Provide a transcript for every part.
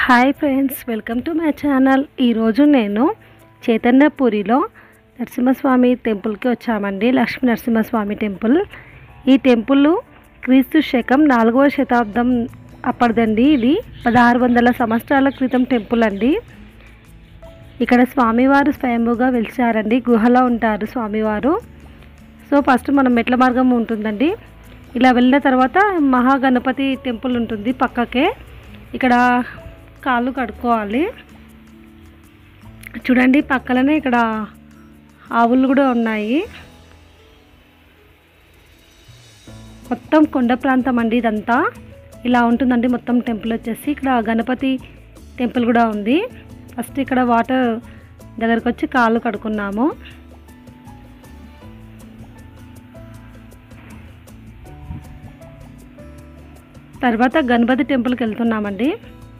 hi friends welcome to my channel ఈరోజు నేను చైతన్యపురిలో నరసింహస్వామి టెంపుల్కి వచ్చామండి లక్ష్మీ నరసింహస్వామి టెంపుల్ ఈ టెంపుల్ క్రీస్తు శకం నాలుగవ శతాబ్దం అప్పటిదండి ఇది పదహారు వందల సంవత్సరాల క్రితం టెంపుల్ అండి ఇక్కడ స్వామివారు స్వయంభూగా వెలిచారండి గుహలో ఉంటారు స్వామివారు సో ఫస్ట్ మనం మెట్ల మార్గం ఉంటుందండి ఇలా వెళ్ళిన తర్వాత మహాగణపతి టెంపుల్ ఉంటుంది పక్కకే ఇక్కడ కాళ్ళు కడుక్కోవాలి చూడండి పక్కలనే ఇక్కడ ఆవులు కూడా ఉన్నాయి మొత్తం కొండ ప్రాంతం అండి ఇదంతా ఇలా ఉంటుందండి మొత్తం టెంపుల్ వచ్చేసి ఇక్కడ గణపతి టెంపుల్ కూడా ఉంది ఫస్ట్ ఇక్కడ వాటర్ దగ్గరకు వచ్చి కాళ్ళు కడుక్కున్నాము తర్వాత గణపతి టెంపుల్కి వెళ్తున్నామండి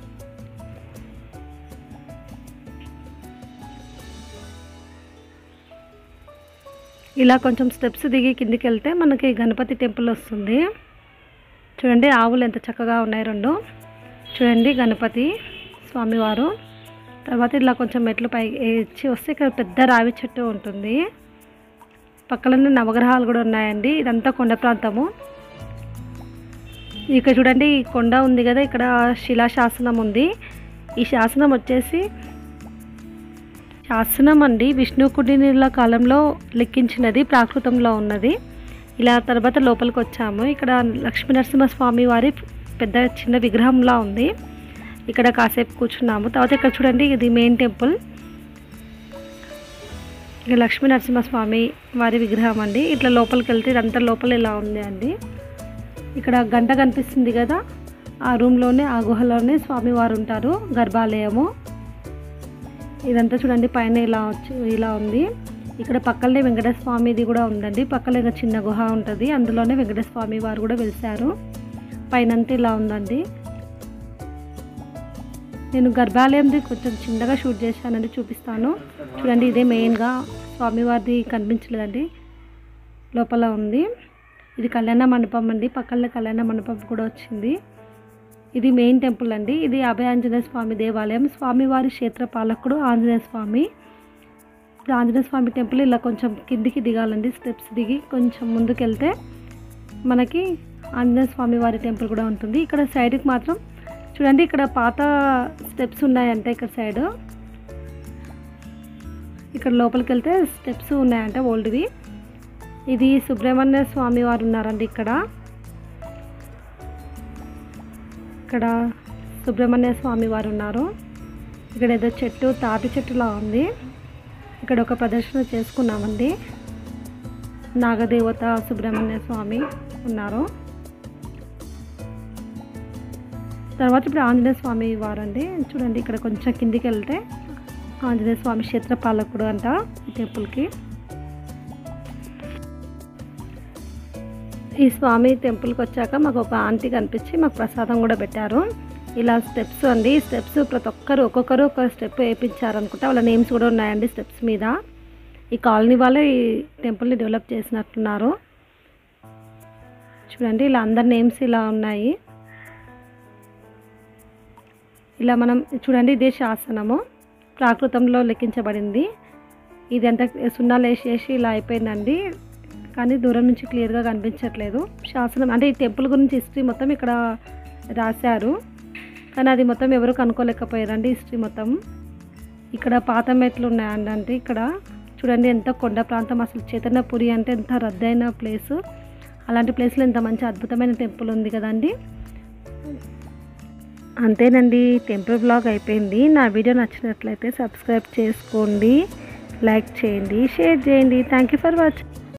ఇలా కొంచెం స్టెప్స్ దిగి కిందికి వెళ్తే మనకి గణపతి టెంపుల్ వస్తుంది చూడండి ఆవులు ఎంత చక్కగా ఉన్నాయి రెండు చూడండి గణపతి స్వామివారు తర్వాత ఇలా కొంచెం మెట్లు పై ఇచ్చి వస్తే ఇక్కడ పెద్ద రావి చెట్టు ఉంటుంది పక్కనే నవగ్రహాలు కూడా ఉన్నాయండి ఇదంతా కొండ ప్రాంతము ఇక్కడ చూడండి ఈ కొండ ఉంది కదా ఇక్కడ శిలాశాసనం ఉంది ఈ శాసనం వచ్చేసి శాసనం అండి విష్ణు కుటీరుల కాలంలో లెక్కించినది ప్రాకృతంలో ఉన్నది ఇలా తర్వాత లోపలికి వచ్చాము ఇక్కడ లక్ష్మీ నరసింహస్వామి వారి పెద్ద చిన్న విగ్రహంలా ఉంది ఇక్కడ కాసేపు కూర్చున్నాము తర్వాత ఇక్కడ చూడండి ఇది మెయిన్ టెంపుల్ ఇక లక్ష్మీ నరసింహస్వామి వారి విగ్రహం అండి ఇట్లా లోపలికి వెళ్తే ఇదంతా లోపల ఇలా ఉంది అండి ఇక్కడ గంట కనిపిస్తుంది కదా ఆ రూమ్లోనే ఆ గుహలోనే స్వామివారు ఉంటారు గర్భాలయము ఇదంతా చూడండి పైన ఇలా వచ్చి ఇలా ఉంది ఇక్కడ పక్కనే వెంకటేశ్వర స్వామిది కూడా ఉందండి పక్కన ఇంకా చిన్న గుహ ఉంటుంది అందులోనే వెంకటేశ్వర స్వామి వారు కూడా వెలిసారు పైనంతా ఇలా ఉందండి నేను గర్భాలయంది కొంచెం చిన్నగా షూట్ చేశానండి చూపిస్తాను చూడండి ఇదే మెయిన్గా స్వామివారిది కనిపించలేదండి లోపల ఉంది ఇది కళ్యాణ మండపం అండి పక్కన కళ్యాణ మండపం కూడా వచ్చింది ఇది మెయిన్ టెంపుల్ అండి ఇది అభయ ఆంజనేయ స్వామి దేవాలయం స్వామివారి క్షేత్ర పాలకుడు ఆంజనేయ స్వామి ఇప్పుడు ఆంజనేయ స్వామి టెంపుల్ ఇలా కొంచెం కిందికి దిగాలండి స్టెప్స్ దిగి కొంచెం ముందుకు వెళ్తే మనకి ఆంజనేయ స్వామి వారి టెంపుల్ కూడా ఉంటుంది ఇక్కడ సైడ్కి మాత్రం చూడండి ఇక్కడ పాత స్టెప్స్ ఉన్నాయంట ఇక్కడ సైడ్ ఇక్కడ లోపలికి వెళ్తే స్టెప్స్ ఉన్నాయంట ఓల్డ్వి ఇది సుబ్రహ్మణ్య స్వామి వారు ఉన్నారండి ఇక్కడ ఇక్కడ సుబ్రహ్మణ్య స్వామి వారు ఉన్నారు ఇక్కడ ఏదో చెట్టు తాటి చెట్టులా ఉంది ఇక్కడ ఒక ప్రదర్శన చేసుకున్నామండి నాగదేవత సుబ్రహ్మణ్య స్వామి ఉన్నారు తర్వాత ఇప్పుడు ఆంజనేయ స్వామి వారండి చూడండి ఇక్కడ కొంచెం కిందికి వెళ్తే ఆంజనేయ స్వామి క్షేత్రపాలకుడు అంట ఈ టెంపుల్కి ఈ స్వామి టెంపుల్కి వచ్చాక మాకు ఒక ఆంటీ కనిపించి మాకు ప్రసాదం కూడా పెట్టారు ఇలా స్టెప్స్ అండి ఈ స్టెప్స్ ప్రతి ఒక్కరు ఒక్కొక్కరు ఒక స్టెప్ వేయించారు అనుకుంటా వాళ్ళ నేమ్స్ కూడా ఉన్నాయండి స్టెప్స్ మీద ఈ కాలనీ వాళ్ళే ఈ టెంపుల్ని డెవలప్ చేసినట్టున్నారు చూడండి ఇలా అందరి నేమ్స్ ఇలా ఉన్నాయి ఇలా మనం చూడండి ఇదే శాసనము ప్రాకృతంలో లెక్కించబడింది ఇది ఎంత సున్నాలు వేసేసి ఇలా అయిపోయిందండి కానీ దూరం నుంచి క్లియర్గా కనిపించట్లేదు శాసనం అంటే ఈ టెంపుల్ గురించి హిస్టరీ మొత్తం ఇక్కడ రాశారు కానీ అది మొత్తం ఎవరు కనుక్కోలేకపోయారండి హిస్టరీ మొత్తం ఇక్కడ పాత మెట్లు ఉన్నాయండి అంటే ఇక్కడ చూడండి ఎంత కొండ ప్రాంతం అసలు చైతన్యపురి అంటే ఎంత రద్దయిన ప్లేస్ అలాంటి ప్లేస్లో ఇంత మంచి అద్భుతమైన టెంపుల్ ఉంది కదండి అంతేనండి టెంపుల్ బ్లాగ్ అయిపోయింది నా వీడియో నచ్చినట్లయితే సబ్స్క్రైబ్ చేసుకోండి లైక్ చేయండి షేర్ చేయండి థ్యాంక్ యూ ఫర్ వాచింగ్